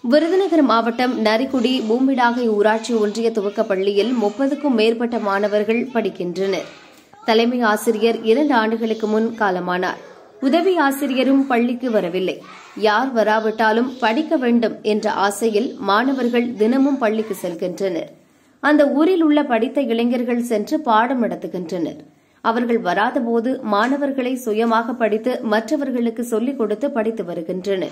விருதுநகர் மாவட்டம் நரிக்குடி பூமிடாகை ஊராட்சி ஒன்றிய துவக்கப் பள்ளியில் முப்பதுக்கும் மேற்பட்ட மாணவர்கள் படிக்கின்றனர் தலைமை ஆசிரியர் இரண்டு ஆண்டுகளுக்கு முன் காலமானார் உதவி ஆசிரியரும் பள்ளிக்கு வரவில்லை யார் வராவிட்டாலும் படிக்க வேண்டும் என்ற ஆசையில் மாணவர்கள் தினமும் பள்ளிக்கு செல்கின்றனர் அந்த ஊரில் உள்ள படித்த இளைஞர்கள் சென்று பாடம் நடத்துகின்றனர் அவர்கள் வராதபோது மாணவர்களை சுயமாக படித்து மற்றவர்களுக்கு சொல்லிக் கொடுத்து படித்து வருகின்றனர்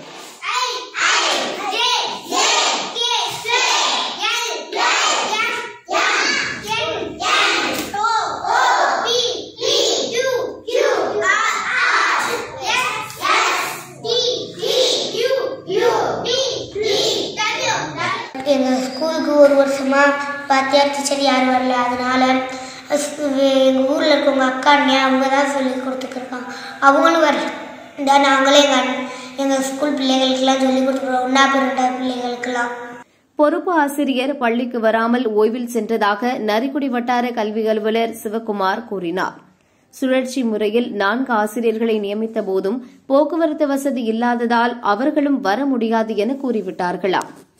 எங்கள் ஸ்கூலுக்கு ஒரு வருஷமாக வாத்தியார் டீச்சர் யாரும் வரல அதனால எங்கள் ஊரில் இருக்கவங்க அக்கா அண்ணன் அவங்க தான் சொல்லி கொடுத்துருக்காங்க அவங்களும் வரல இந்த நாங்களே எங்கள் எங்கள் ஸ்கூல் பிள்ளைகளுக்கெல்லாம் சொல்லி கொடுத்துருவோம் ஒன்றா பிறந்த பிள்ளைகளுக்கெல்லாம் பொறுப்பு ஆசிரியர் பள்ளிக்கு வராமல் ஓய்வில் சென்றதாக நரிக்குடி வட்டார கல்வி அலுவலர் சிவக்குமார் கூறினார் சுழற்சி முறையில் நான்கு ஆசிரியர்களை நியமித்த போதும் போக்குவரத்து வசதி இல்லாததால் அவர்களும் வர முடியாது என கூறிவிட்டார்களாம்